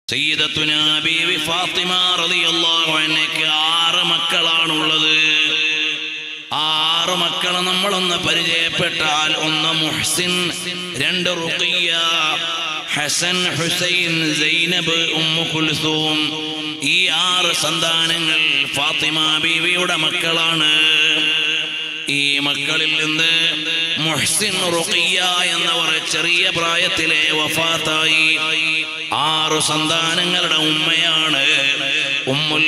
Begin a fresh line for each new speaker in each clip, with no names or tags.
സയ്യിദത്തുന ബീവി ഫാത്തിമ റളിയല്ലാഹു അൻഹയ്ക്ക് ആറ് മക്കളാണുള്ളത് ആറ് മക്കളെ നമ്മളൊന്ന് പരിചയപ്പെട്ടാൽ ഒന്ന് മുഹ്സിൻ രണ്ട് റുഖിയ ഹസൻ ഹുസൈൻ സൈനബ് ഉമ്മു കുൽസൂം ഈ ആറ് സന്താനങ്ങൾ ഫാത്തിമ ബീവിയുടെ മക്കളാണ് ഈ മക്കളിൽ നിന്ന് മുഹ്സിൻ റുഖിയ എന്നവർ ചെറിയ പ്രായത്തിലെ വഫാത്തായി ആറ് സന്താനങ്ങളുടെ ഉമ്മയാണ് ഉമ്മുൽ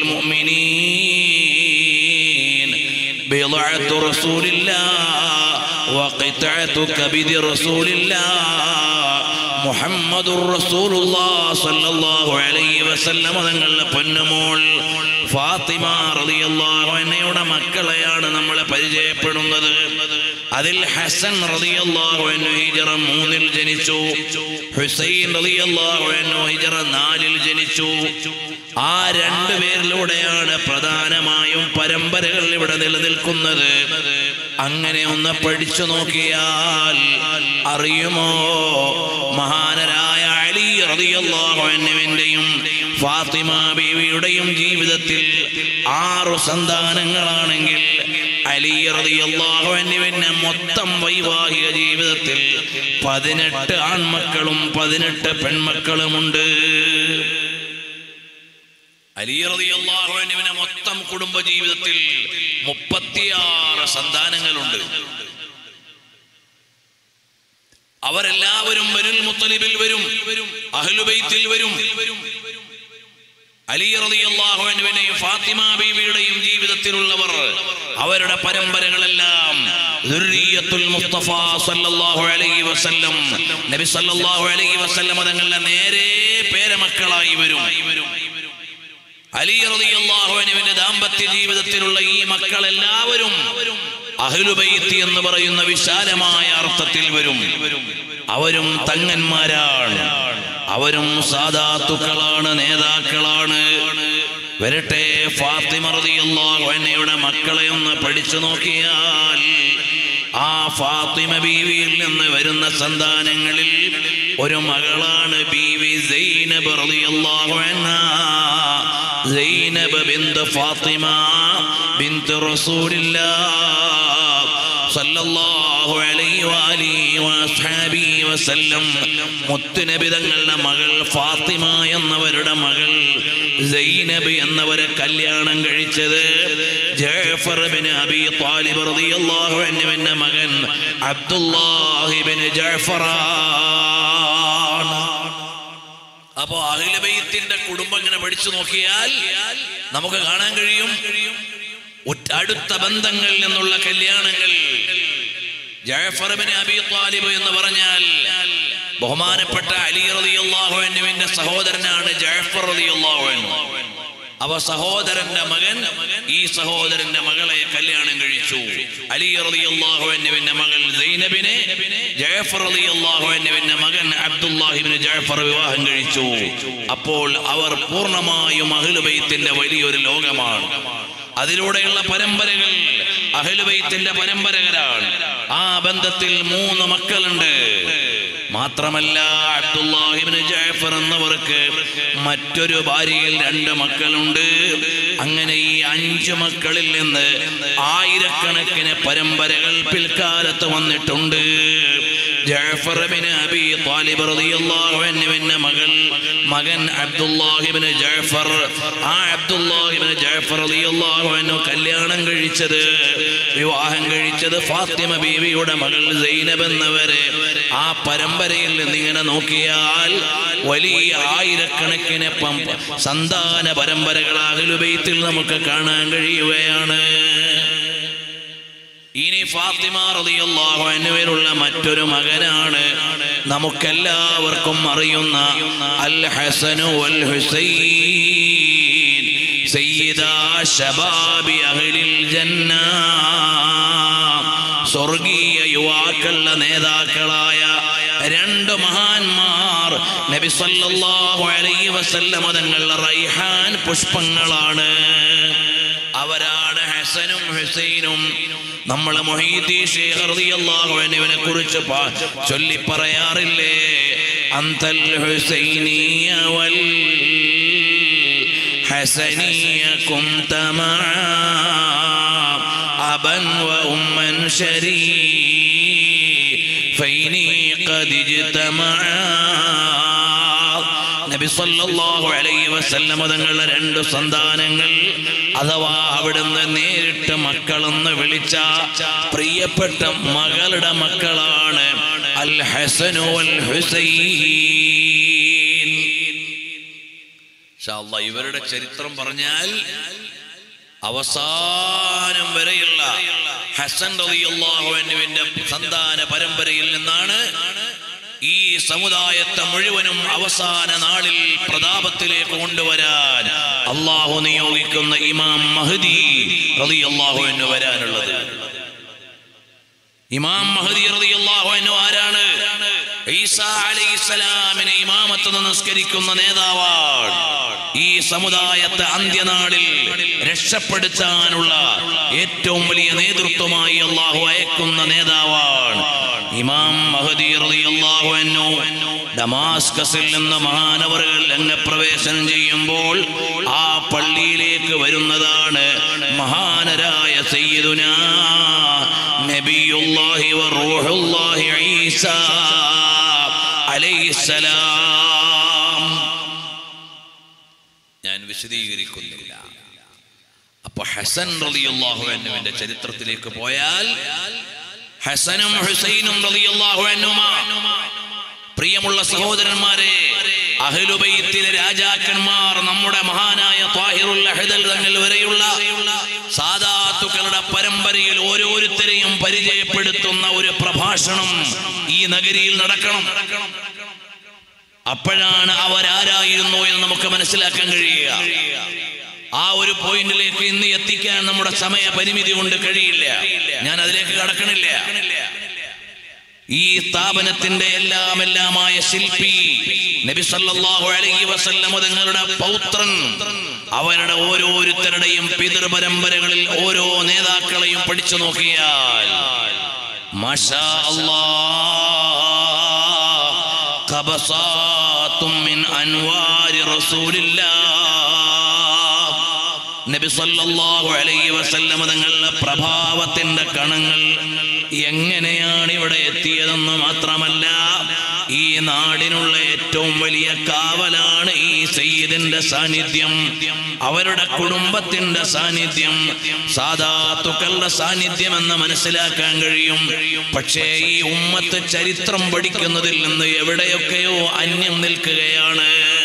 മുഅ്മിനീൻ ബിളഅത്തു റസൂലില്ലാഹ് വഖിതഅത്തു കബിദി റസൂലില്ലാഹ് മുഹമ്മദുർ റസൂലുള്ളാഹ് സ്വല്ലല്ലാഹു അലൈഹി വസല്ലം തങ്ങളുടെ പൊന്നുമോൾ ഫാത്തിമ റളിയല്ലാഹു അൻഹയുടെ മക്കളെയാണ് നമ്മൾ പരിചയപ്പെടുന്നത് അതിൽ ഹസൻ റളിയല്ലാഹു അൻഹു ഹിജറ മൂന്നിൽ ജനിച്ചു ഹുസൈൻ റളിയല്ലാഹു അൻഹു ഹിജറ നാലിൽ ജനിച്ചു ആ രണ്ടു പേരിലൂടെയാണ് പ്രധാനമായും പരമ്പരകൾ ഇവിടെ നിലനിൽക്കുന്നത് അങ്ങനെ ഒന്ന് പഠിച്ചു നോക്കിയാൽ അറിയുമോ മഹാനരായ അലി റളിയല്ലാഹു അൻഹുവിന്റെയും ഫാത്തിമ ബീവിയുടെയും ജീവിതത്തിൽ ആറു സന്താനങ്ങളാണെങ്കിൽ അലി റളിയല്ലാഹു അൻഹുവിന്റെ മൊത്തം വൈവാഹിക ജീവിതത്തിൽ പതിനെട്ട് ആൺമക്കളും പതിനെട്ട് പെൺമക്കളുമുണ്ട് അലി റളിയല്ലാഹു അൻഹുവിന്റെ മൊത്തം കുടുംബ ജീവിതത്തിൽ മുപ്പത്തിയാറ് സന്താനങ്ങളുണ്ട് അവരെല്ലാവരും ബനുൽ മുത്തലിബിൽ വരും അഹ്ലുബൈത്തിൽ വരും അലി റളിയല്ലാഹു അൻഹുവിനെയും ഫാത്തിമ ബീവിയുടെയും ജീവിതത്തിലുള്ളവർ അവരുടെ പരമ്പരകളെല്ലാം ദുർരിയത്തുൽ മുസ്തഫ സല്ലല്ലാഹു അലൈഹി വസല്ലം നബി സല്ലല്ലാഹു അലൈഹി വസല്ലം തങ്ങളുടെ നേരെ പേരമക്കളായി വരും അലി റളിയല്ലാഹു അൻഹുവിന്റെ ദാമ്പത്യ ജീവിതത്തിലുള്ള ഈ മക്കൾ എല്ലാവരും അഹ്ലുബൈത്ത് എന്ന് പറയുന്ന വിശാലമായ അർത്ഥത്തിൽ വരും അവരും തങ്ങന്മാരാണ് അവരും സാധാത്തുക്കളാണ് നേതാക്കളാണ് വരട്ടെ ഫാത്തിമ റളിയല്ലാഹു അൻഹയുടെ മക്കളെ ഒന്ന് പഠിച്ചു നോക്കിയാൽ ആ ഫാത്തിമ ബീവിയിൽ നിന്ന് വരുന്ന സന്താനങ്ങളിൽ ഒരു മകളാണ് ബീവി സൈനബ് റളിയല്ലാഹു അൻഹാ സൈനബ് ബിന്ത് ഫാത്തിമ ബിന്ത് റസൂലില്ലാഹ് സല്ലല്ലാഹു അലൈഹി വാലിഹി വസ്ഹാബിഹി വസല്ലം മുത്തുനബി തങ്ങളുടെ മകൾ ഫാത്തിമ എന്നവരുടെ മകൾ സൈനബ് എന്നവരെ കല്യാണം കഴിച്ചത് ജഅഫർ ബിൻ അബി ത്വാലിബ് റളിയല്ലാഹു അൻഹുവിന്റെ മകൻ അബ്ദുല്ലാഹി ബിൻ ജഅഫറാണ് അപ്പോ അഖിലബൈത്തിന്റെ കുടുംബം ഇങ്ങനെ പഠിച്ചു നോക്കിയാൽ നമുക്ക് കാണാൻ കഴിയും ഒറ്റ- അടുത്ത ബന്ധങ്ങളിൽ നിന്നുള്ള കല്യാണങ്ങൾ ജഅഫർ ബിൻ അബി ത്വാലിബ് എന്ന് പറഞ്ഞാൽ ബഹുമാനപ്പെട്ട അലി റളിയല്ലാഹു അൻഹുവിന്റെ സഹോദരനാണ് ജഅഫർ റളിയല്ലാഹു അൻഹു അവ സഹോദരന്റെ മകൻ ഈ സഹോദരന്റെ മകളെ കല്യാണം കഴിച്ചു അലി റളിയല്ലാഹു അൻഹുവിന്റെ മകൾ സൈനബിനെ ജഅഫർ റളിയല്ലാഹു അൻഹുവിന്റെ മകൻ അബ്ദുല്ലാഹിബ്നു ജഅഫർ വിവാഹം കഴിച്ചു അപ്പോൾ അവർ പൂർണ്ണമായും അഹ്ലുബൈത്തിന്റെ വലിയൊരു ലോകമാണ് അതിലൂടെയുള്ള പരമ്പരകൾ അഹ്ലുബൈത്തിന്റെ പരമ്പരകളാണ് ആ ബന്ധത്തിൽ മൂന്ന് മക്കളുണ്ട് മാത്രമല്ല അബ്ദുല്ലാഹിബ്നു ജാഫർ എന്നവർക്ക് മറ്റൊരു ഭാര്യയിൽ രണ്ട് മക്കളുണ്ട് അങ്ങനെ ഈ അഞ്ച് മക്കളിൽ നിന്ന് ആയിരക്കണക്കിന് പരമ്പരകൾ പിൽക്കാലത്ത് വന്നിട്ടുണ്ട് ജഅഫർ ബിൻ അബി ത്വാലിബ് റളിയല്ലാഹു അൻഹുവിന്റെ മകൾ മകൻ അബ്ദുല്ലാഹിബ്നു ജഅഫർ ആ അബ്ദുല്ലാഹിബ്നു ജഅഫർ റളിയല്ലാഹു അൻഹു കല്യാണം കഴിച്ചത് വിവാഹം കഴിച്ചത് ഫാത്തിമ ബീവിയുടെ മകൾ സൈനബ് എന്നവരെ ആ പരമ്പരയിൽ നിന്ന് ഇങ്ങനെ നോക്കിയാൽ വലിയ ആയിരക്കണക്കിന് പം- സന്താന പരമ്പരകളാകലുബൈത്തിൽ നമുക്ക് കാണാൻ കഴിയുകയാണ് ഇനി ഫാത്തിമ റളിയല്ലാഹു അൻഹുവിനുള്ള മറ്റൊരു മകനാണ് നമുക്കെല്ലാവർക്കും അറിയുന്ന അൽ ഹസനു വൽ ഹുസൈൻ സയ്യിദാ ശബാബി അഹ്ലിൽ ജന്ന സ്വർഗീയ യുവാക്കളുടെ നേതാക്കളായ രണ്ട് മഹാന്മാർ നബി സല്ലല്ലാഹു അലൈഹി വസല്ലമ തങ്ങളുടെ റൈഹാൻ പുഷ്പങ്ങളാണ് അവരാണ് ഹസനും ഹുസൈനും നമ്മളെ മൊഹീദി ഷേഖ് റളിയല്ലാഹു അൻഹുവിനെ കുറിച്ച് ചൊല്ലി പറയാറില്ലേ അന്തൽ ഹുസൈനിയ വൽ الحسن كنت معا أبا وأما شريفين قد اجتمعا നബി സല്ലല്ലാഹു അലൈഹി വസല്ലം തങ്ങളുടെ രണ്ട് സന്താനങ്ങൾ അഥവാ അവിടുന്ന് നേരിട്ട് മക്കളെന്ന് വിളിച്ച പ്രിയപ്പെട്ട മകളുടെ മക്കളാണ് അൽ ഹസനു വൽ ഹുസൈൻ ഇൻഷാ അല്ലാഹ് ഇവരുടെ ചരിത്രം പറഞ്ഞാൽ അവസാനം വരെയുള്ള ഹസൻ റളിയല്ലാഹു അൻഹുവിന്റെ സന്താന പരമ്പരയിൽ നിന്നാണ് ഈ സമുദായത്തെ മുഴുവനും അവസാന നാളിൽ പ്രതാപത്തിലേക്ക് കൊണ്ടുവരാൻ അള്ളാഹു നിയോഗിക്കുന്ന ഇമാം മഹദി റളിയല്ലാഹു അൻഹു വരാനുള്ളത് ഇമാം മഹദി റളിയല്ലാഹു അൻഹു ആരാണ് ഈസാ അലൈഹിസ്സലാമിനെ ഇമാമത്ത് നമസ്കരിക്കുന്ന നേതാവാണ് ഈ സമുദായത്തെ അന്ത്യനാളിൽ രക്ഷപ്പെടുത്താനുള്ള ഏറ്റവും വലിയ നേതൃത്വമായി അള്ളാഹു അയക്കുന്ന നേതാവാണ് ഇമാം മഹദി റളിയല്ലാഹു അൻഹു ഡമാസ്കസിൽ നിന്ന് മഹാനവറുകൾ രംഗപ്രവേശനം ചെയ്യുമ്പോൾ ആ പള്ളിയിലേക്ക് വരുന്നതാണ് മഹാനരായ സയ്യിദുന നബിയുല്ലാഹി വറൂഹുല്ലാഹി ഈസ അലൈഹിസ്സലാം ഞാൻ വിശദീകരിക്കുന്നില്ല അപ്പൊ ഹസൻ റളിയല്ലാഹു അൻഹുവിന്റെ ചരിത്രത്തിലേക്ക് പോയാൽ ഹസനും ഹുസൈനും റളിയല്ലാഹു അൻഹുമാ പ്രിയമുള്ള സഹോദരന്മാരെ അഹ്ലുബൈത്തിലെ രാജാക്കന്മാർ നമ്മുടെ മഹാനായ ത്വാഹിറുൽ അഹ്ദൽ തങ്ങൾ വരെയുള്ള സാദാത്തുക്കളുടെ പരമ്പരയിൽ ഓരോരുത്തരെയും പരിചയപ്പെടുത്തുന്ന ഒരു പ്രഭാഷണം ഈ നഗരിയിൽ നടക്കണം അപ്പോഴാണ് അവരാരായിരുന്നു എന്ന് നമുക്ക് മനസ്സിലാക്കാൻ കഴിയുക ആ ഒരു പോയിന്റിലേക്ക് ഇന്ന് എത്തിക്കാൻ നമ്മുടെ സമയ പരിമിതി കൊണ്ട് കഴിയില്ല ഞാൻ അതിലേക്ക് കടക്കണില്ല ഈ സ്ഥാപനത്തിന്റെ എല്ലാം എല്ലാമായ ശില്പി നബി സല്ലല്ലാഹു അലൈഹി വസല്ലം തങ്ങളുടെ പൗത്രൻ അവരുടെ ഓരോരുത്തരുടെയും പിതൃപരമ്പരകളിൽ ഓരോ നേതാക്കളെയും പഠിച്ചു നോക്കിയാൽ മാഷാ അല്ലാഹ് ഖബസാത്തും മിൻ അൻവാരി റസൂലില്ലാഹ് നബി സല്ലല്ലാഹു അലൈഹി വസല്ലം തങ്ങളുടെ പ്രഭാവത്തിന്റെ കണങ്ങൾ എങ്ങനെയാണ് ഇവിടെ എത്തിയതെന്ന് മാത്രമല്ല ഈ നാടിനുള്ള ഏറ്റവും വലിയ കാവലാണ് ഈ സയ്യിദിന്റെ സാന്നിധ്യം അവരുടെ കുടുംബത്തിന്റെ സാന്നിധ്യം സാധാത്തുക്കളുടെ സാന്നിധ്യം എന്ന് മനസ്സിലാക്കാൻ കഴിയും പക്ഷേ ഈ ഉമ്മത്ത് ചരിത്രം പഠിക്കുന്നതിൽ നിന്ന് എവിടെയൊക്കെയോ അന്യം നിൽക്കുകയാണ്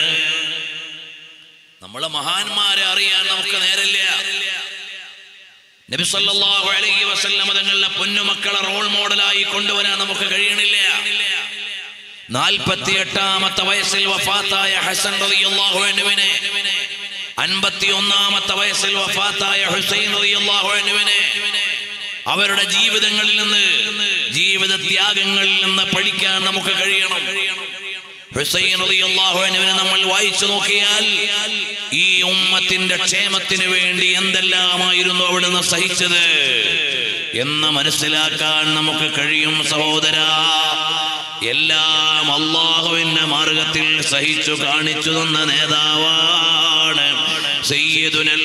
നമ്മളെ മഹാന്മാരെ അറിയാൻ നമുക്ക് നേരല്ല നബി സല്ലല്ലാഹു അലൈഹി വസല്ലം തങ്ങളുടെ പൊന്നുമക്കളെ റോൾ മോഡലായി കൊണ്ടുവരാൻ നമുക്ക് കഴിയണില്ല നാൽപ്പത്തി എട്ടാമത്തെ വയസ്സിൽ വഫാത്തായ ഹസൻ റളിയല്ലാഹു അൻഹുവിനെ അൻപത്തി ഒന്നാമത്തെ വയസ്സിൽ വഫാത്തായ ഹുസൈൻ റളിയല്ലാഹു അൻഹുവിനെ അവരുടെ ജീവിതങ്ങളിൽ നിന്ന് ജീവിത ത്യാഗങ്ങളിൽ നിന്ന് പഠിക്കാൻ നമുക്ക് കഴിയണം ഹുസൈൻ റളിയല്ലാഹു അൻഹുവിനെ നമ്മൾ വായിച്ചു നോക്കിയാൽ ഈ ഉമ്മത്തിന്റെ ക്ഷേമത്തിന് വേണ്ടി എന്തെല്ലാമായിരുന്നു അവിടുന്ന് സഹിച്ചത് എന്ന് മനസ്സിലാക്കാൻ നമുക്ക് കഴിയും സഹോദര എല്ലാം അള്ളാഹുവിന്റെ മാർഗത്തിൽ സഹിച്ചു കാണിച്ചു തന്ന നേതാവാണ് സയ്യിദുനൽ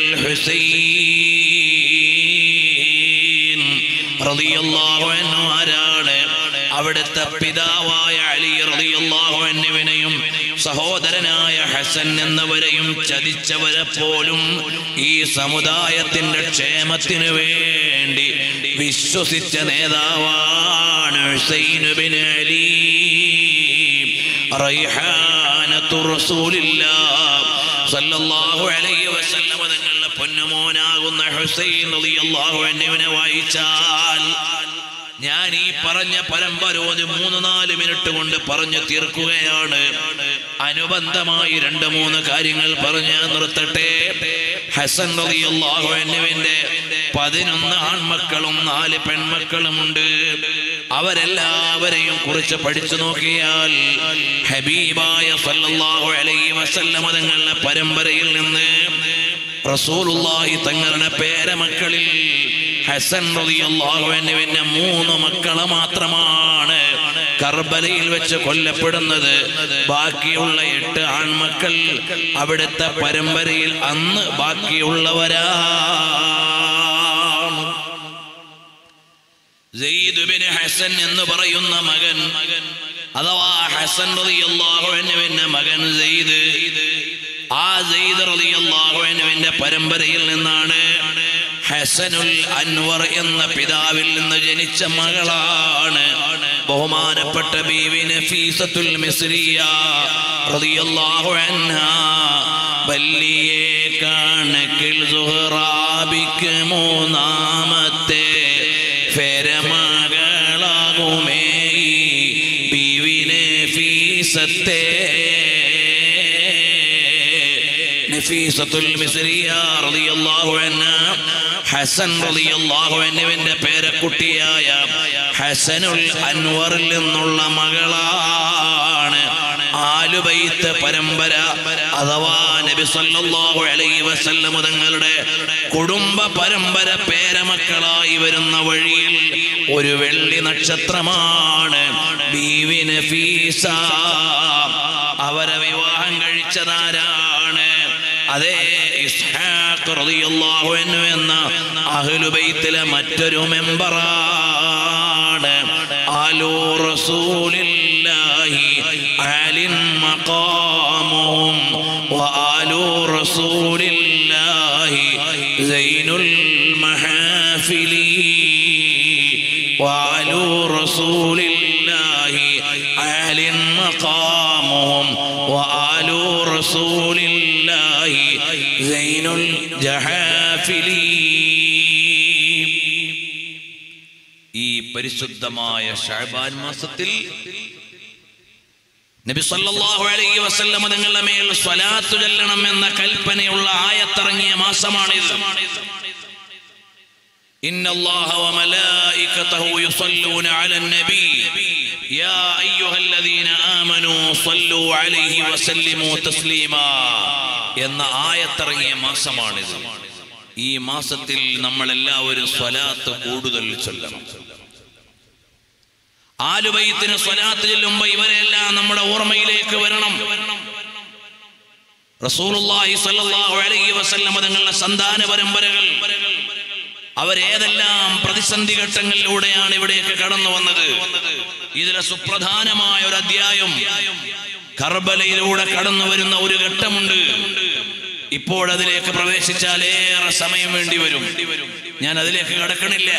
ഹുസൈൻ റളിയല്ലാഹു അൻഹു ആരാണ് അവിടുത്തെ പിതാവായ അലി റളിയല്ലാഹു അൻഹുവിനെയും സഹോദരനായ ഹസൻ എന്നിവരെയും ചതിച്ചവരെ പോലും ഈ സമുദായത്തിന്റെ ക്ഷേമത്തിനു വേണ്ടി വിശ്വസിച്ച നേതാവാണ് ഹുസൈൻ ബിൻ അലി റൈഹാനത്തു റസൂലില്ലാഹ് സല്ലല്ലാഹു അലൈഹി വസല്ലം തങ്ങളുടെ പൊന്നുമോനാകുന്ന ഹുസൈൻ റളിയല്ലാഹു അൻഹുവിനെ വായിച്ചാൽ ഞാൻ ഈ പറഞ്ഞ പരമ്പര ഒരു മൂന്ന് നാല് മിനിറ്റ് കൊണ്ട് പറഞ്ഞു തീർക്കുകയാണ് അനുബന്ധമായി രണ്ട് മൂന്ന് കാര്യങ്ങൾ പറഞ്ഞ് നിർത്തട്ടെ ഹസൻ റളിയല്ലാഹു അൻഹുവിന്റെ പതിനൊന്ന് ആൺമക്കളും നാല് പെൺമക്കളുമുണ്ട് അവരെല്ലാവരെയും കുറിച്ച് പഠിച്ചു നോക്കിയാൽ ഹബീബായ സല്ലല്ലാഹു അലൈഹി വസല്ലമ തങ്ങളുടെ പരമ്പരയിൽ നിന്ന് റസൂലുള്ളാഹി തങ്ങളുടെ പേരമക്കളിൽ ഹസൻ റളിയല്ലാഹു അൻഹുവിന്റെ മൂന്ന് മക്കളെ മാത്രമാണ് കർബലയിൽ വെച്ച് കൊല്ലപ്പെടുന്നത് ബാക്കിയുള്ള എട്ട് ആൺമക്കൾ അവിടുത്തെ പരമ്പരയിൽ അന്ന് ബാക്കിയുള്ളവരാണ് സെയ്ദ് ബിൻ ഹസൻ എന്ന് പറയുന്ന മകൻ അഥവാ ഹസൻ റളിയല്ലാഹു അൻഹുവിന്റെ മകൻ സെയ്ദ് ആ സെയ്ദ് റളിയല്ലാഹു അൻഹുവിന്റെ പരമ്പരയിൽ നിന്നാണ് ഹസനുൽ അൻവർ എന്ന പിതാവിൽ നിന്ന് ജനിച്ച മകളാണ് ബഹുമാനപ്പെട്ട ബീവി നഫീസത്തുൽ മിസ്രിയ റളിയല്ലാഹു അൻഹാ വല്ലിയെ കണക്കിൽ സുഹറാബിക്ക് മൂന്നാമത്തെ ഫെരമകളാകുമേ ഈ ബീവിനെ ഫീസത്തെ നഫീസത്തുൽ മിസ്രിയ റളിയല്ലാഹു അൻഹ ഹസൻ റളിയല്ലാഹു അൻഹുവിന്റെ പേരക്കുട്ടിയായ ഹസനുൽ അൻവറിൽ നിന്നുള്ള മകളാണ് ആലുബൈത്ത് പരമ്പര അഥവാ നബി സല്ലല്ലാഹു അലൈഹി വസല്ലം തങ്ങളുടെ കുടുംബ പരമ്പര പേരമക്കളായി വരുന്ന വഴിയിൽ ഒരു വെള്ളി നക്ഷത്രമാണ് ബീവി നഫീസ അവരെ വിവാഹം കഴിച്ചതാരാണ് അതേ ഇസ്ഹാഖ് റളിയല്ലാഹു അൻഹു എന്ന അഹ്ലുബൈത്തിലെ മറ്റൊരു മെമ്പറാണ് ആലു റസൂലില്ലാഹി ആലിൻ മഖാമുഹും വആലു റസൂലില്ലാഹി സൈനുൽ മഹാഫിലി وعلو رسول الله أهل مقامهم وآل رسول الله زين الجحافلين ഈ പരിശുദ്ധമായ ഷാബാൻ മാസത്തിൽ നബി സല്ലല്ലാഹു അലൈഹി വസല്ലം തങ്ങളുടെ മേൽ സ്വലാത്തു ചൊല്ലണം എന്ന കൽപ്പനയുള്ള ആയത്തിറങ്ങിയ മാസമാണിത് إن الله وملائكته يصلون على النبي يا أيها الذين آمنوا صلوا عليه وسلموا تسليما എന്ന ആയത്തിറങ്ങിയ മാസമാണിത് ഈ മാസത്തിൽ നമ്മൾ എല്ലാവരും സ്വലാത്ത് കൂടുതൽ ചൊല്ലണം ആലുബൈത്തിന് സ്വലാത്ത് ചെല്ലുമ്പോ ഇവരെല്ലാം നമ്മുടെ ഓർമ്മയിലേക്ക് വരണം റസൂലുള്ളാഹി സ്വല്ലല്ലാഹു അലൈഹി വസല്ലം തങ്ങളുടെ സന്താന പരമ്പരകൾ അവരേതെല്ലാം പ്രതിസന്ധി ഘട്ടങ്ങളിലൂടെയാണ് ഇവിടേക്ക് കടന്നു വന്നത് ഇതിലെ സുപ്രധാനമായ ഒരു അധ്യായം കർബലയിലൂടെ കടന്നു വരുന്ന ഒരു ഘട്ടമുണ്ട് ഇപ്പോഴതിലേക്ക് പ്രവേശിച്ചാൽ ഏറെ സമയം വേണ്ടി വരും ഞാൻ അതിലേക്ക് കടക്കണില്ല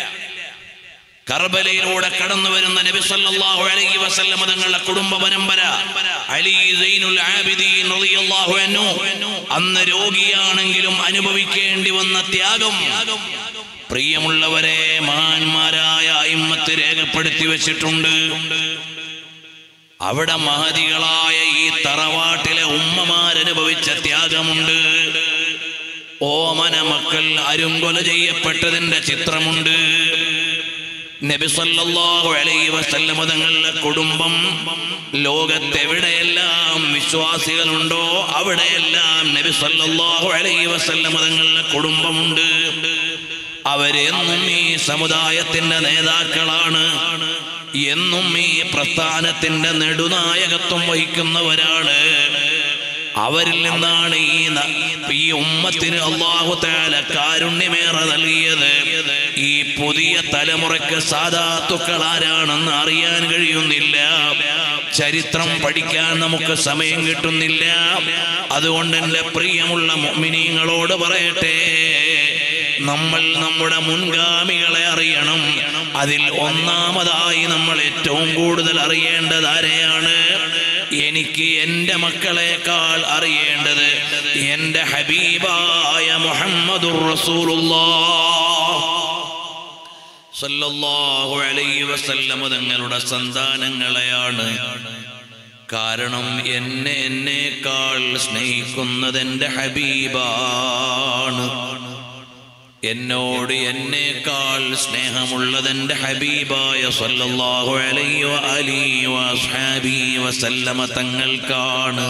കർബലയിലൂടെ കടന്നു വരുന്ന നബി സല്ലല്ലാഹു അലൈഹി വസല്ലം തങ്ങളുടെ കുടുംബ പരമ്പര അലി സൈനുൽ ആബിദീൻ റളിയല്ലാഹു അൻഹു അന്ന് രോഗിയാണെങ്കിലും അനുഭവിക്കേണ്ടി വന്ന ത്യാഗം പ്രിയമുള്ളവരെ മഹാന്മാരായ അയിമ്മത്ത് രേഖപ്പെടുത്തി വെച്ചിട്ടുണ്ട് അവിടെ മഹതികളായ ഈ തറവാട്ടിലെ ഉമ്മമാരനുഭവിച്ച ത്യാഗമുണ്ട് ഓമന മക്കൾ അരുങ്കൊല ചെയ്യപ്പെട്ടതിന്റെ ചിത്രമുണ്ട് നബി സല്ലല്ലാഹു അലൈഹി വസല്ലം തങ്ങളുടെ കുടുംബം ലോകത്തെവിടെയെല്ലാം വിശ്വാസികളുണ്ടോ അവിടെയെല്ലാം നബി സല്ലല്ലാഹു അലൈഹി വസല്ലം തങ്ങളുടെ കുടുംബമുണ്ട് അവരെന്നും ഈ സമുദായത്തിന്റെ നേതാക്കളാണ് എന്നും ഈ പ്രസ്ഥാനത്തിന്റെ നെടുനായകത്വം വഹിക്കുന്നവരാണ് അവരിൽ നിന്നാണ് ഈ ന- ഈ ഉമ്മത്തിന് അള്ളാഹു താല കാരുണ്യമേറെ നൽകിയത് ഈ പുതിയ തലമുറയ്ക്ക് സാധാത്തുക്കൾ ആരാണെന്ന് അറിയാൻ കഴിയുന്നില്ല ചരിത്രം പഠിക്കാൻ നമുക്ക് സമയം കിട്ടുന്നില്ല അതുകൊണ്ട് എൻ്റെ പ്രിയമുള്ള മുഅ്മിനീങ്ങളോട് പറയട്ടെ നമ്മൾ നമ്മുടെ മുൻഗാമികളെ അറിയണം അതിൽ ഒന്നാമതായി നമ്മൾ ഏറ്റവും കൂടുതൽ അറിയേണ്ടത് ആരെയാണ് എനിക്ക് എൻ്റെ മക്കളെക്കാൾ അറിയേണ്ടത് എൻ്റെ ഹബീബായ മുഹമ്മദുർ റസൂലുള്ളാഹ് സല്ലല്ലാഹു അലൈഹി വസല്ലം തങ്ങളുടെ സന്താനങ്ങളെയാണ് കാരണം എന്നെ എന്നേക്കാൾ സ്നേഹിക്കുന്നത് എൻ്റെ ഹബീബാണ് എന്നോട് എന്നേക്കാൾ സ്നേഹമുള്ളത് എൻ്റെ ഹബീബായ സല്ലല്ലാഹു അലൈഹി വഅലിഹി വഅസ്ഹാബി വസല്ലമ തങ്ങൾക്കാണ്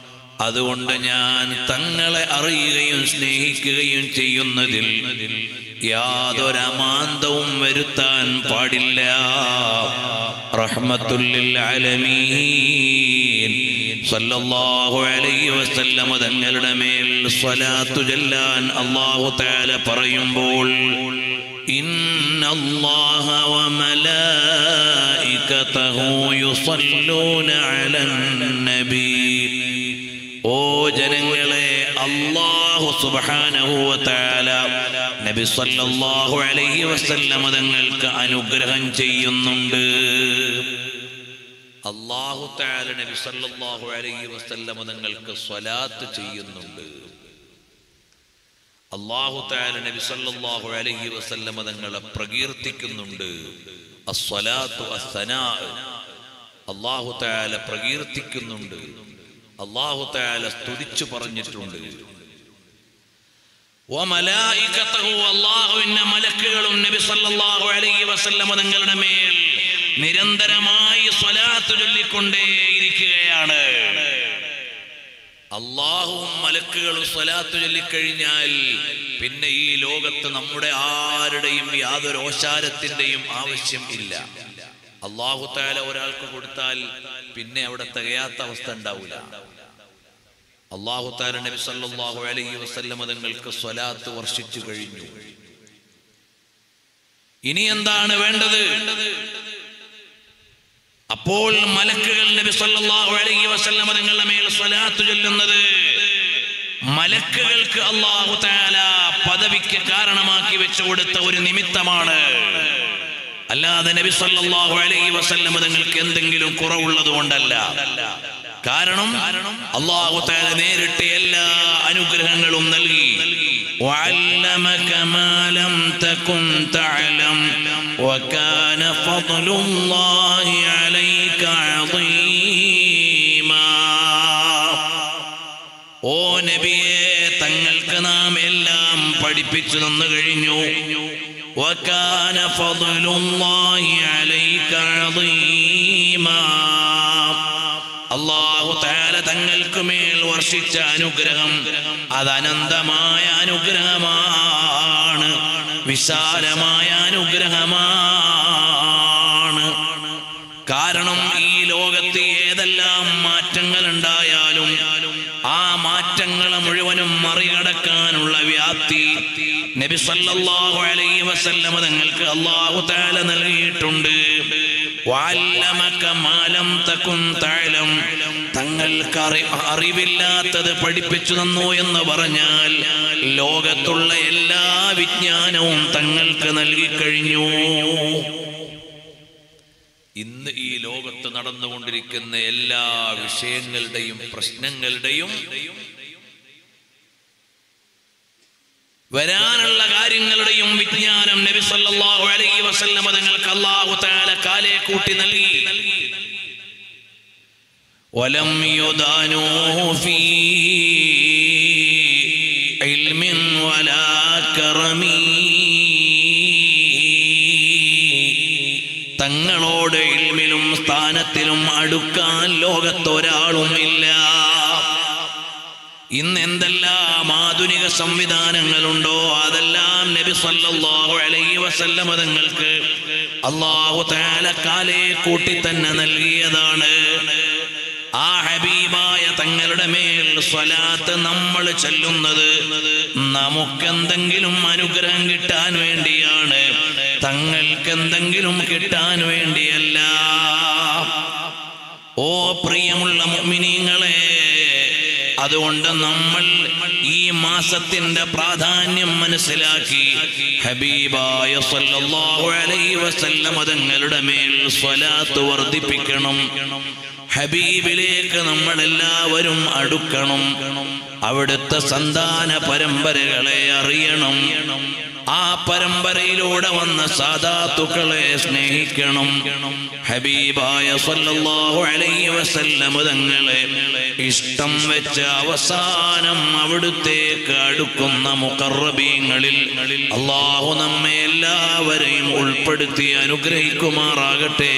അതുകൊണ്ട് ഞാൻ തങ്ങളെ അറിയുകയും സ്നേഹിക്കുകയും ചെയ്യുന്നതിൽ യാതൊരമാന്തവും വരുത്താൻ പാടില്ല റഹ്മത്തുല്ലിൽ ആലമീൻ സല്ലല്ലാഹു അലൈഹി വസല്ലം തങ്ങളുടെ മേൽ സ്വലാത്തു ചൊല്ലാൻ അല്ലാഹു തആല പറയുമ്പോൾ ഇന്നല്ലാഹ വമലായികതഹു യുസല്ലൂന അലൻ നബി ഓ ജനങ്ങളെ അല്ലാഹു സുബ്ഹാനഹു വ തആല നബി സല്ലല്ലാഹു അലൈഹി വസല്ലം തങ്ങൾക്ക് അനുഗ്രഹം ചെയ്യുന്നുണ്ട് അല്ലാഹു തആല നബി സല്ലല്ലാഹു അലൈഹി വസല്ലം തങ്ങൾക്ക് സ്വലാത്ത് ചെയ്യുന്നുണ്ട് അല്ലാഹു തആല നബി സല്ലല്ലാഹു അലൈഹി വസല്ലം തങ്ങളെ പ്രകീർത്തിക്കുന്നുണ്ട് അസ്സലാത്തു അസ്സനാ അല്ലാഹു തആല പ്രകീർത്തിക്കുന്നുണ്ട് അല്ലാഹു തആല സ്തുതിച്ചു പറഞ്ഞിട്ടുണ്ട് വമലായികതഹു അല്ലാഹുവിന്റെ മലക്കുകളും നബി സല്ലല്ലാഹു അലൈഹി വസല്ലം തങ്ങളുടെ മേൽ നിരന്തരമായി സ്വലാത്ത് ചൊല്ലിക്കൊണ്ടേയിരിക്കുകയാണ് അള്ളാഹുവും മലക്കുകളും സ്വലാത്ത് ചൊല്ലിക്കഴിഞ്ഞാൽ പിന്നെ ഈ ലോകത്ത് നമ്മുടെ ആരുടെയും യാതൊരു ഓശാരത്തിന്റെയും ആവശ്യം ഇല്ല അള്ളാഹു താല ഒരാൾക്ക് കൊടുത്താൽ പിന്നെ അവിടെ തികയാത്ത അവസ്ഥ ഉണ്ടാവില്ല അള്ളാഹു താല നബി സല്ലല്ലാഹു അലൈഹി വസല്ലമ തങ്ങൾക്ക് സ്വലാത്ത് വർഷിച്ചു കഴിഞ്ഞു ഇനി എന്താണ് വേണ്ടത് അപ്പോൾ മലക്കുകൾ നബി സല്ലല്ലാഹു അലൈഹി വസല്ലമ തങ്ങളുടെ മേൽ സ്വലാത്ത് ചൊല്ലുന്നത് മലക്കുകൾക്ക് അള്ളാഹു താല പദവിക്ക് കാരണമാക്കി വെച്ചു കൊടുത്ത ഒരു നിമിത്തമാണ് അല്ലാതെ നബി സല്ലല്ലാഹു അലൈഹി വസല്ലമ തങ്ങൾക്ക് എന്തെങ്കിലും കുറവുള്ളത് കൊണ്ടല്ല കാരണം അള്ളാഹു താല നേരിട്ട് എല്ലാ അനുഗ്രഹങ്ങളും നൽകി وعلمك ما لم تكن تعلم وكان فضل الله عليك عظيما ഓ നബിയെ തങ്ങൾക്ക് നാം എല്ലാം പഠിപ്പിച്ചു തന്നു കഴിഞ്ഞു وكان فضل الله عليك عظيما അള്ളാഹു താല തങ്ങൾക്ക് മേൽ വർഷിച്ച അനുഗ്രഹം അത് അനന്തമായ അനുഗ്രഹമാണ് വിശാലമായ അനുഗ്രഹമാണ് കാരണം ഈ ലോകത്ത് ഏതെല്ലാം മാറ്റങ്ങൾ ഉണ്ടായാലും ആ മാറ്റങ്ങളെ മുഴുവനും മറികടക്കാനുള്ള വ്യാപ്തി നബി സല്ലല്ലാഹു അലൈഹി വസല്ലമ തങ്ങൾക്ക് അള്ളാഹു താല നൽകിയിട്ടുണ്ട് വഅല്ലമക മാ ലം തകുൻ തഅലം തങ്ങൾക്ക് അറി- അറിവില്ലാത്തത് പഠിപ്പിച്ചു തന്നു എന്ന് പറഞ്ഞാൽ ലോകത്തുള്ള എല്ലാ വിജ്ഞാനവും തങ്ങൾക്ക് നൽകിക്കഴിഞ്ഞു ഇന്ന് ഈ ലോകത്ത് നടന്നുകൊണ്ടിരിക്കുന്ന എല്ലാ വിഷയങ്ങളുടെയും പ്രശ്നങ്ങളുടെയും വരാനുള്ള കാര്യങ്ങളുടെയും വിജ്ഞാനം നബി സല്ലല്ലാഹു അലൈഹി വസല്ലമ തങ്ങൾക്ക് അല്ലാഹു തആല കാലേ കൂട്ടി നൽകി ولم يدانوه في علم ولا كرم തങ്ങളോട് ഇൽമിലും സ്ഥാനത്തിലും അടുക്കാൻ ലോകത്തൊരാളും ഇല്ല ഇന്ന് എന്തെല്ലാം ആധുനിക സംവിധാനങ്ങളുണ്ടോ അതെല്ലാം നബി സല്ലല്ലാഹു അലൈഹി വസല്ലമ തങ്ങൾക്ക് അള്ളാഹു തആല കാലേ കൂട്ടി തന്നെ നൽകിയതാണ് ആ ഹബീബായ തങ്ങളുടെ മേൽ സ്വലാത്ത് നമ്മൾ ചൊല്ലുന്നത് നമുക്കെന്തെങ്കിലും അനുഗ്രഹം കിട്ടാൻ വേണ്ടിയാണ് തങ്ങൾക്ക് എന്തെങ്കിലും കിട്ടാൻ വേണ്ടിയല്ല ഓ പ്രിയമുള്ള മുഅ്മിനീങ്ങളെ അതുകൊണ്ട് നമ്മൾ ഈ മാസത്തിന്റെ പ്രാധാന്യം മനസ്സിലാക്കി ഹബീബായ സല്ലല്ലാഹു അലൈഹി വസല്ലം തങ്ങളുടെ മേൽ സ്വലാത്ത് വർദ്ധിപ്പിക്കണം ഹബീബിലേക്ക് നമ്മൾ എല്ലാവരും അടുക്കണം അവിടുത്തെ സന്താന പരമ്പരകളെ അറിയണം ആ പരമ്പരയിലൂടെ വന്ന സാധാത്തുക്കളെ സ്നേഹിക്കണം ഹബീബായ സല്ലല്ലാഹു അലൈഹി വസല്ലം തങ്ങളെ ഇഷ്ടം വെച്ച അവസാനം അവിടുത്തേക്ക് അടുക്കുന്ന മുഖറബീങ്ങളിൽ അള്ളാഹു നമ്മെ എല്ലാവരെയും ഉൾപ്പെടുത്തി അനുഗ്രഹിക്കുമാറാകട്ടെ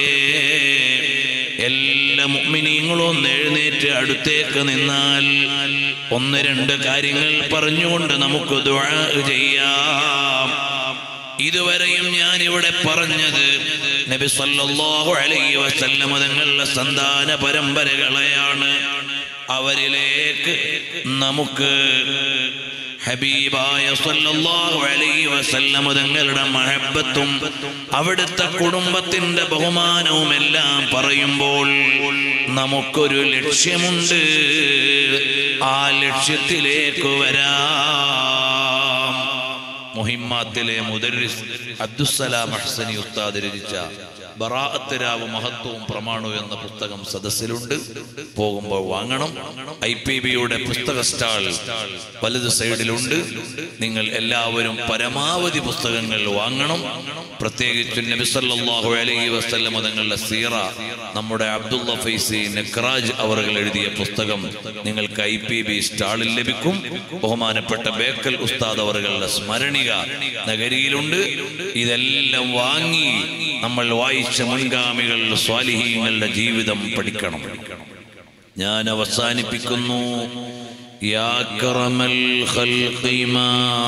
എല്ലാ മുഅ്മിനീങ്ങളും ഒന്ന് എഴുന്നേറ്റ് അടുത്തേക്ക് നിന്നാൽ ഒന്ന് രണ്ട് കാര്യങ്ങൾ പറഞ്ഞുകൊണ്ട് നമുക്ക് ദുആ ചെയ്യാം ഇതുവരെയും ഞാൻ ഇവിടെ പറഞ്ഞത് നബി സല്ലല്ലാഹു അലൈഹി വസല്ലമ തങ്ങളുടെ സന്താന പരമ്പരകളെയാണ് അവരിലേക്ക് നമുക്ക് ഹബീബായ സല്ലല്ലാഹു അലൈഹി വസല്ലമ തങ്ങളുടെ മഹബത്തും അവിടുത്തെ കുടുംബത്തിന്റെ ബഹുമാനവും എല്ലാം പറയുമ്പോൾ നമുക്കൊരു ലക്ഷ്യമുണ്ട് ആ ലക്ഷ്യത്തിലേക്ക് വരാം മുഹിമ്മാത്തിലെ മുദരിസ് അബ്ദുസലാം അഹ്സനി ഉസ്താദ് രചിച്ച ബറാഅത്ത് രാവ് മഹത്വവും പ്രമാണവും എന്ന പുസ്തകം സദസ്സിലുണ്ട് പോകുമ്പോൾ വാങ്ങണം ഐ പി ബിയുടെ പുസ്തക സ്റ്റാൾ വലത് സൈഡിലുണ്ട് നിങ്ങൾ എല്ലാവരും പരമാവധി പുസ്തകങ്ങൾ വാങ്ങണം പ്രത്യേകിച്ച് നബി സല്ലല്ലാഹു അലൈഹി വസല്ലമ തങ്ങളുടെ സീറ നമ്മുടെ അബ്ദുള്ള ഫൈസി നക്രാജ് അവർ എഴുതിയ പുസ്തകം നിങ്ങൾക്ക് ഐ പി ബി സ്റ്റാളിൽ ലഭിക്കും ബഹുമാനപ്പെട്ട ബേക്കൽ ഉസ്താദ് അവറുകളുടെ സ്മരണിക നഗരിയിലുണ്ട് ഇതെല്ലാം വാങ്ങി നമ്മൾ വായിച്ച മുൻഗാമികൾ സ്വാലിഹീങ്ങളുടെ ജീവിതം പഠിക്കണം ഞാൻ അവസാനിപ്പിക്കുന്നു യാ കറമൽ ഖൽഖി മാ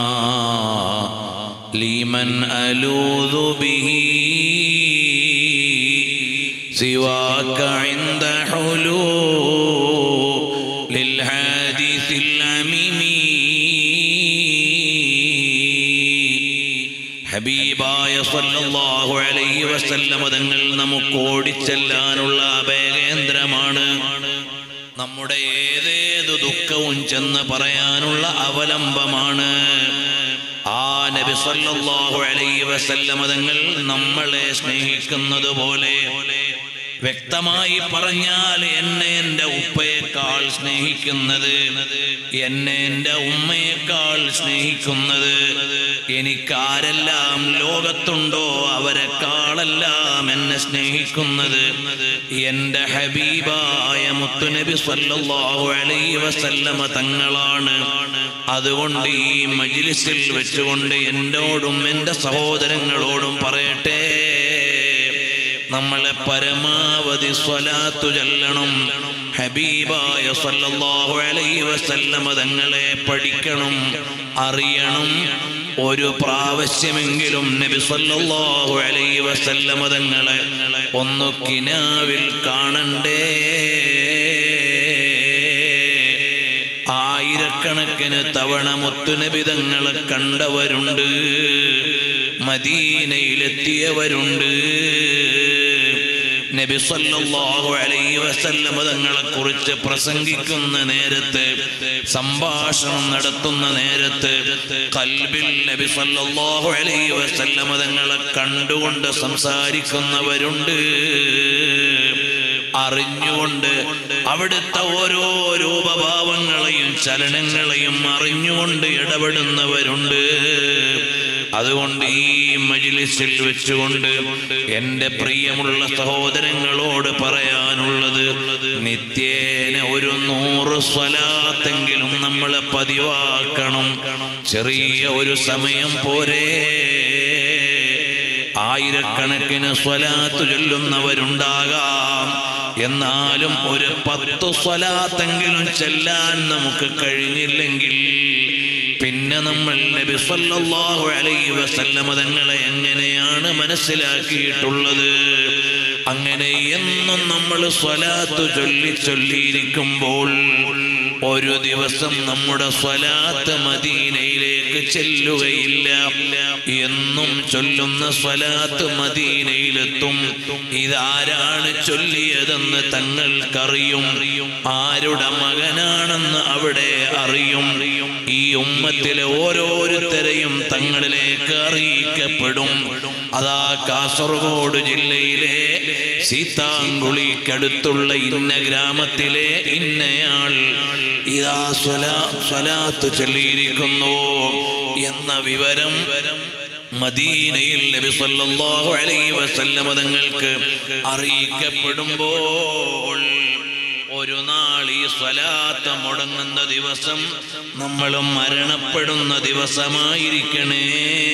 لمن ألوذ به سواك عند حلول للحادث العميم ഹബീബായ സല്ലല്ലാഹു അലൈഹി വസല്ലമ തങ്ങൾ നമുക്ക് ഓടിച്ചെല്ലാനുള്ള അഭയകേന്ദ്രമാണ് നമ്മുടെ ഏതേതു ദുഃഖവും ചെന്ന് പറയാനുള്ള അവലംബമാണ് ആ നബി സല്ലല്ലാഹു അലൈഹി വസല്ലമ തങ്ങൾ നമ്മളെ സ്നേഹിക്കുന്നത് പോലെ വ്യക്തമായി പറഞ്ഞാൽ എന്നെ എൻ്റെ ഉപ്പയേക്കാൾ സ്നേഹിക്കുന്നത് എന്നെ എൻ്റെ ഉമ്മയേക്കാൾ സ്നേഹിക്കുന്നത് എനിക്കാരെല്ലാം ലോകത്തുണ്ടോ അവരെക്കാളെല്ലാം എന്നെ സ്നേഹിക്കുന്നത് എൻ്റെ ഹബീബായ മുത്തുനബി സല്ലല്ലാഹു അലൈഹി വസല്ലമ തങ്ങളാണ് അതുകൊണ്ട് ഈ മജ്ലിസിൽ വെച്ചുകൊണ്ട് എന്നോടും എൻ്റെ സഹോദരങ്ങളോടും പറയട്ടെ നമ്മളെ പരമാവധി സ്വലാത്തു ചൊല്ലണം ഹബീബായ സല്ലല്ലാഹു അലൈഹി വസല്ലമ തങ്ങളെ പഠിക്കണം അറിയണം ഒരു പ്രാവശ്യമെങ്കിലും നബി സല്ലല്ലാഹു അലൈഹി വസല്ലമ തങ്ങളെ ഒന്ന് കിനാവിൽ കാണണ്ടേ ആയിരക്കണക്കിന് തവണ മുത്തുനബിതങ്ങളെ കണ്ടവരുണ്ട് മദീനയിലെത്തിയവരുണ്ട് നബി സല്ലല്ലാഹു അലൈഹി വസല്ലമ തങ്ങളെ കുറിച്ച് പ്രസംഗിക്കുന്ന നേരത്ത് സംഭാഷണം നടത്തുന്ന നേരത്ത് കൽബിൽ നബി സല്ലല്ലാഹു അലൈഹി വസല്ലമ തങ്ങളെ കണ്ടുകൊണ്ട് സംസാരിക്കുന്നവരുണ്ട് അറിഞ്ഞുകൊണ്ട് അവിടുത്തെ ഓരോ രൂപഭാവങ്ങളെയും ചലനങ്ങളെയും അറിഞ്ഞുകൊണ്ട് ഇടപെടുന്നവരുണ്ട് അതുകൊണ്ട് ഈ മജിലിസിൽ വെച്ചുകൊണ്ട് എൻ്റെ പ്രിയമുള്ള സഹോദരങ്ങളോട് പറയാനുള്ളത് നിത്യേന ഒരു നൂറ് സ്വലാത്തെങ്കിലും നമ്മളെ പതിവാക്കണം ചെറിയ ഒരു സമയം പോരേ ആയിരക്കണക്കിന് സ്വലാത്ത് ചൊല്ലുന്നവരുണ്ടാകാം എന്നാലും ഒരു പത്ത് സ്വലാത്തെങ്കിലും ചെല്ലാൻ നമുക്ക് കഴിഞ്ഞില്ലെങ്കിൽ പിന്നെ നമ്മൾ നബി സല്ലല്ലാഹു അലൈഹി വസല്ലമ തങ്ങളെ എങ്ങനെയാണ് മനസ്സിലാക്കിയിട്ടുള്ളത് അങ്ങനെ എന്നും നമ്മൾ സ്വലാത്ത് ചൊല്ലി ചൊല്ലിയിരിക്കുമ്പോൾ ഒരു ദിവസം നമ്മുടെ സ്വലാത്ത് മദീനയിലേക്ക് ചെല്ലുകയില്ല എന്നും ചൊല്ലുന്ന സ്വലാത്ത് മദീനയിലെത്തും ഇതാരാണ് ചൊല്ലിയതെന്ന് തങ്ങൾക്കറിയും ആരുടെ മകനാണെന്ന് അവിടെ അറിയും ഈ ഉമ്മത്തിലെ ഓരോരുത്തരെയും തങ്ങളിലേക്ക് അറിയിക്കപ്പെടും അതാ കാസർഗോഡ് ജില്ലയിലെ സീതാങ്കുളിക്കടുത്തുള്ള ഇന്ന ഗ്രാമത്തിലെ ഇന്നയാൾ ഇതാ സ്വലാ സ്വലാത്ത് ചൊല്ലിയിരിക്കുന്നു എന്ന വിവരം മദീനയിൽ നബി സല്ലല്ലാഹു അലൈഹി വസല്ലമ തങ്ങൾക്ക് അറിയിക്കപ്പെടുമ്പോൾ ഒരു നാൾ ഈ സ്വലാത്ത് മുടങ്ങുന്ന ദിവസം നമ്മൾ മരണപ്പെടുന്ന ദിവസമായിരിക്കണേ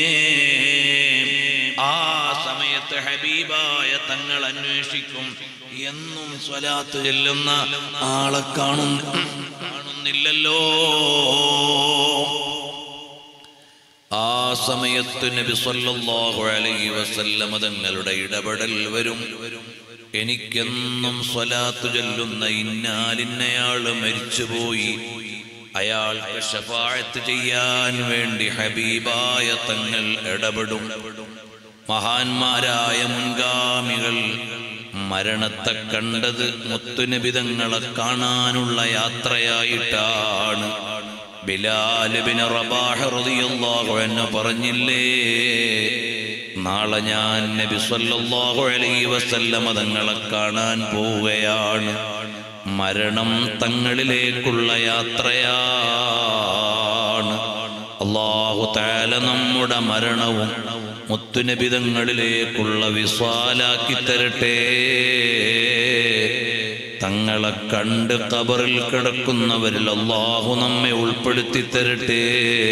ആ സമയത്ത് ഹബീബായ തങ്ങൾ അന്വേഷിക്കും എന്നും സ്വലാത്ത് ചെല്ലുന്ന ആളെ കാണുന്നു കാണുന്നില്ലല്ലോ ആ സമയത്ത് നബി സല്ലല്ലാഹു അലൈഹി വസല്ലമ തങ്ങളുടെ ഇടപെടൽ വരും എനിക്കെന്നും സ്വലാത്ത് ചൊല്ലുന്ന ഇന്നാലിന്നയാള് മരിച്ചുപോയി അയാൾക്ക് ഷഫാഴത്ത് ചെയ്യാൻ വേണ്ടി ഹബീബായ തങ്ങൾ ഇടപെടും മഹാന്മാരായ മുൻഗാമികൾ മരണത്തെ കണ്ടത് മുത്തുനബിതങ്ങളെ കാണാനുള്ള യാത്രയായിട്ടാണ് ബിലാലുബിന് റബാഹ് റളിയല്ലാഹു അൻഹു പറഞ്ഞില്ലേ നാളെ ഞാൻ നബി സല്ലല്ലാഹു അലൈഹി വസല്ലമ തങ്ങളെ കാണാൻ പോവുകയാണ് മരണം തങ്ങളിലേക്കുള്ള യാത്രയാണ് അള്ളാഹു താല നമ്മുടെ മരണവും മുത്തുനബിതങ്ങളിലേക്കുള്ള വിസ്വാലാക്കി തരട്ടെ തങ്ങളെ കണ്ട് കബറിൽ കിടക്കുന്നവരിൽ അള്ളാഹു നമ്മെ ഉൾപ്പെടുത്തി തരട്ടെ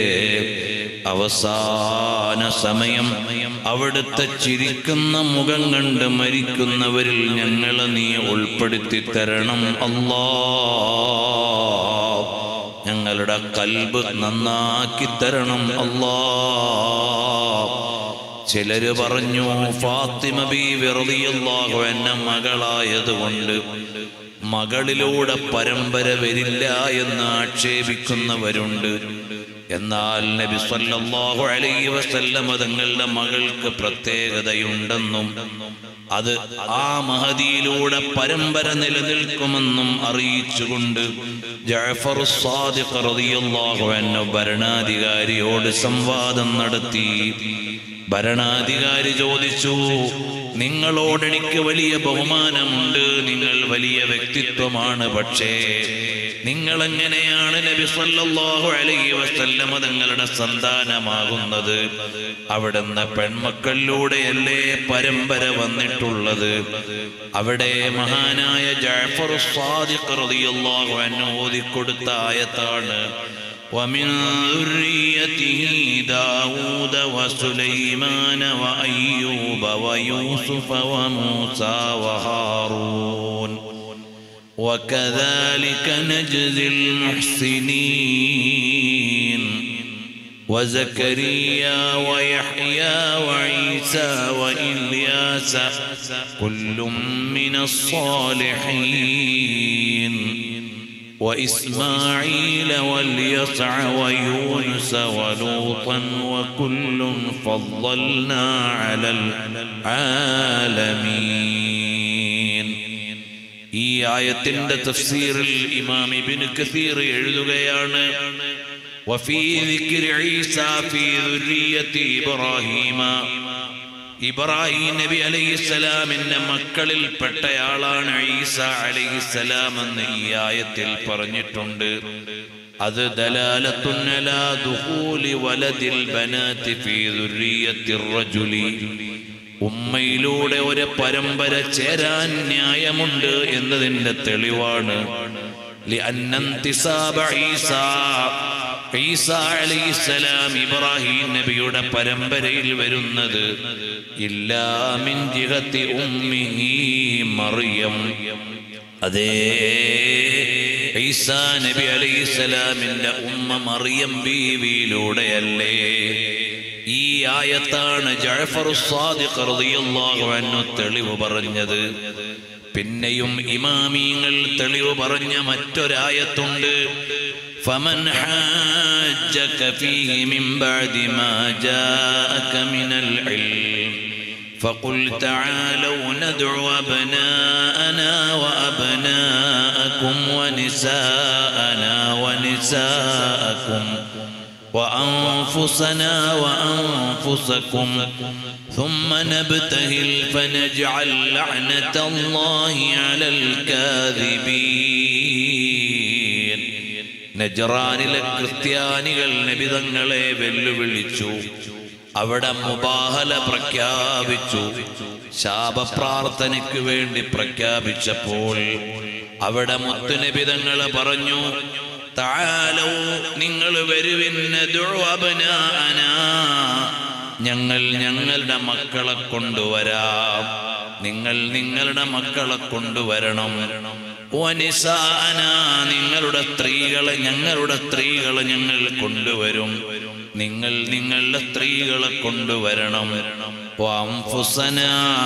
അവസാന സമയം അവിടുത്തെ ചിരിക്കുന്ന മുഖം കണ്ട് മരിക്കുന്നവരിൽ ഞങ്ങളെ നീ ഉൾപ്പെടുത്തി തരണം അല്ലാ ഞങ്ങളുടെ കൽബ് നന്നാക്കി തരണം അല്ലാ ചിലര് പറഞ്ഞു ഫാത്തിമ ബി വെറുതിയല്ലാഹു എന്ന മകളായതുകൊണ്ട് മകളിലൂടെ പരമ്പര വരില്ല എന്ന് ആക്ഷേപിക്കുന്നവരുണ്ട് എന്നാൽ നബി സല്ലല്ലാഹു അലൈഹി വസല്ലമ തങ്ങളുടെ മകൾക്ക് പ്രത്യേകതയുണ്ടെന്നും അത് ആ മഹദിയിലൂടെ പരമ്പര നിലനിൽക്കുമെന്നും അറിയിച്ചുകൊണ്ട് ജഅഫർ സാദിഖ് റളിയല്ലാഹു അൻഹു ഭരണാധികാരിയോട് സംവാദം നടത്തി ഭരണാധികാരി ചോദിച്ചു നിങ്ങളോട് എനിക്ക് വലിയ ബഹുമാനമുണ്ട് നിങ്ങൾ വലിയ വ്യക്തിത്വമാണ് പക്ഷേ നിങ്ങൾ എങ്ങനെയാണ് നബി സല്ലല്ലാഹു അലൈഹി വസല്ലമ തങ്ങളുടെ സന്താനമാകുന്നത് അവിടുന്ന് പെൺമക്കളിലൂടെയല്ലേ പരമ്പര വന്നിട്ടുള്ളത് അവിടെ മഹാനായ ജഅഫർ സാദിഖ് റളിയല്ലാഹു അൻഹു ഓതിക്കൊടുത്ത ആയത്താണ് ومن ذريته داود وسليمان وأيوب ويوسف وموسى وهارون وكذلك نجزي المحسنين وزكريا ويحيى وعيسى وإلياس كل من الصالحين وإسماعيل واليسع ويونس ولوطا وكل فضلنا على العالمين ഈ ആയത്തിന്റെ തഫ്സീറിൽ ഇമാം ഇബ്നു കസീർ എഴുതുകയാണ് വഫീ ദിക്രി ഈസ ഫീ ദുർരിയത്തി ഇബ്രാഹീമ ഇബ്രാഹിം നബി അലൈഹിസ്സലാമിന്റെ മക്കളിൽ പെട്ടയാളാണ് ഈസ അലൈഹിസ്സലാം എന്ന് ഈ ആയത്തിൽ പറഞ്ഞിട്ടുണ്ട് അത് ദലാലത്തുൻ അലാ ദുഖൂലി വലദിൽ ബനാതി ഫീ ദുർരിയത്തിർ റജുലി ഉമ്മയിലൂടെ ഒരു പരമ്പര ചേരാൻ ന്യായമുണ്ട് എന്നതിന്റെ തെളിവാണ് لأن انتساب عيسى ഈസ അലൈഹിസ്സലാം ഇബ്രാഹിം നബിയുടെ പരമ്പരയിൽ വരുന്നത് ഇല്ലാമിൻ ജിഹത്തി ഉമ്മിഹി മറിയം അതേ ഈസാ നബി അലൈഹിസ്സലാമിന്റെ ഉമ്മ മറിയം ബീവിയിലൂടെയല്ലേ ഈ ആയത്താണ് ജഅഫർ സാദിഖ് റളിയല്ലാഹു അൻഹു തെളിവ് പറഞ്ഞത് പിന്നെയും ഇമാമീങ്ങൾ തെളിവ് പറഞ്ഞ മറ്റൊരായത്തുണ്ട് فمن حاجك فيه من بعد ما جاءك من العلم فقل تعالوا ندعو أبناءنا وأبناءكم ونساءنا ونساءكم وأنفسنا وأنفسكم ثم نبتهل فنجعل لعنة الله على الكاذبين നജറാനിലെ ക്രിസ്ത്യാനികൾ നബിതങ്ങളെ വെല്ലുവിളിച്ചു അവിടെ മുബാഹല പ്രഖ്യാപിച്ചു ശാപപ്രാർത്ഥനയ്ക്ക് വേണ്ടി പ്രഖ്യാപിച്ചപ്പോൾ അവിടെ മുത്തുനബിതങ്ങളെ പറഞ്ഞു താലോ നിങ്ങൾ വരുവിന്നതുഅബനാന ഞങ്ങൾ ഞങ്ങളുടെ മക്കളെ കൊണ്ടുവരാം നിങ്ങൾ നിങ്ങളുടെ മക്കളെ കൊണ്ടുവരണം വനിസാന നിങ്ങളുടെ സ്ത്രീകളെ ഞങ്ങളുടെ സ്ത്രീകളെ ഞങ്ങൾ കൊണ്ടുവരും നിങ്ങൾ നിങ്ങളുടെ സ്ത്രീകളെ കൊണ്ടുവരണം വഅൻഫുസന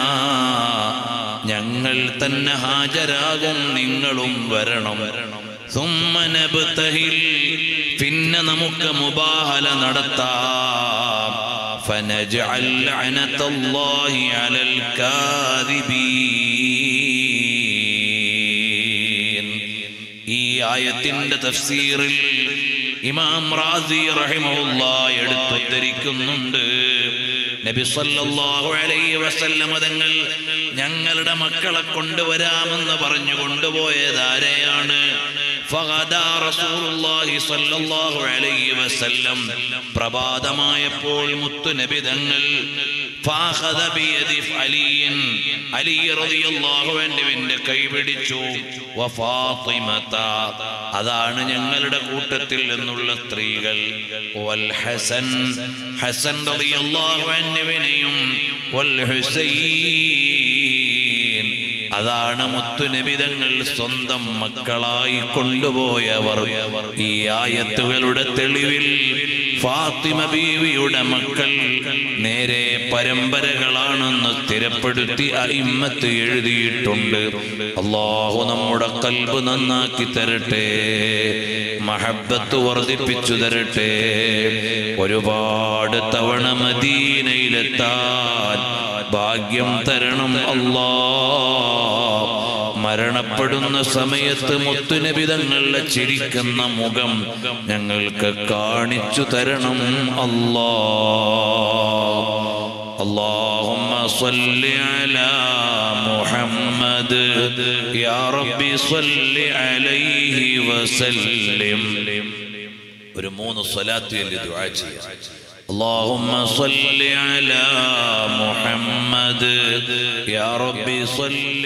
ഞങ്ങൾ തന്നെ ഹാജരാകും നിങ്ങളും വരണം ثم نبتهل പിന്നെ നമുക്ക് മുബാഹല നടത്താം فنجعل لعنة الله على الكاذبين ഈ ആയത്തിന്റെ തഫ്സീറിൽ ഇമാം റാസി റഹിമഹുല്ല എടുത്തുദ്ധരിക്കുന്നുണ്ട് നബി സല്ലല്ലാഹു അലൈഹി വസല്ലമ തങ്ങൾ ഞങ്ങളുടെ മക്കളെ കൊണ്ടുവരാമെന്ന് പറഞ്ഞു കൊണ്ടുപോയത് ആരെയാണ് ഫഗദാ റസൂലുള്ളാഹി സ്വല്ലല്ലാഹു അലൈഹി വസല്ലം പ്രഭാതമായപ്പോൾ മുത്തുനബി തങ്ങൾ ഫാഖദ ബിയദി അലിയൻ അലി റളിയല്ലാഹു അൻഹുവിന്റെ കൈ പിടിച്ചു വഫാത്തിമത അതാണ് ഞങ്ങളുടെ കൂട്ടത്തിൽ നിന്നുള്ള സ്ത്രീകൾ വൽ ഹസൻ ഹസൻ റളിയല്ലാഹു അൻഹുവിനെയും വൽ ഹുസൈൻ അതാണ് മുത്തുനിബിതങ്ങൾ സ്വന്തം മക്കളായി കൊണ്ടുപോയവർ ഈ ആയത്തുകളുടെ തെളിവിൽ ഫാത്തിമ ബീവിയുടെ മക്കൾ നേരെ പരമ്പരകളാണെന്ന് സ്ഥിരപ്പെടുത്തി അയിമ്മത്ത് എഴുതിയിട്ടുണ്ട് അള്ളാഹു നമ്മുടെ കൽബ് നന്നാക്കി തരട്ടെ മഹബത്ത് വർദ്ധിപ്പിച്ചു തരട്ടെ ഒരുപാട് തവണ മദീനയിലെത്താൻ ഭാഗ്യം തരണം അല്ലാ മരണപ്പെടുന്ന സമയത്ത് മുത്തുനബിതങ്ങളുടെ ചിരിക്കുന്ന മുഖം ഞങ്ങൾക്ക് കാണിച്ചു തരണം അല്ലാ اللهم صل على محمد يا ربي صل عليه وسلم ഒരു മൂന്ന് സ്വലാത്ത് ചൊല്ലി ദുആ ചെയ്യാം اللهم صل على محمد يا ربي صل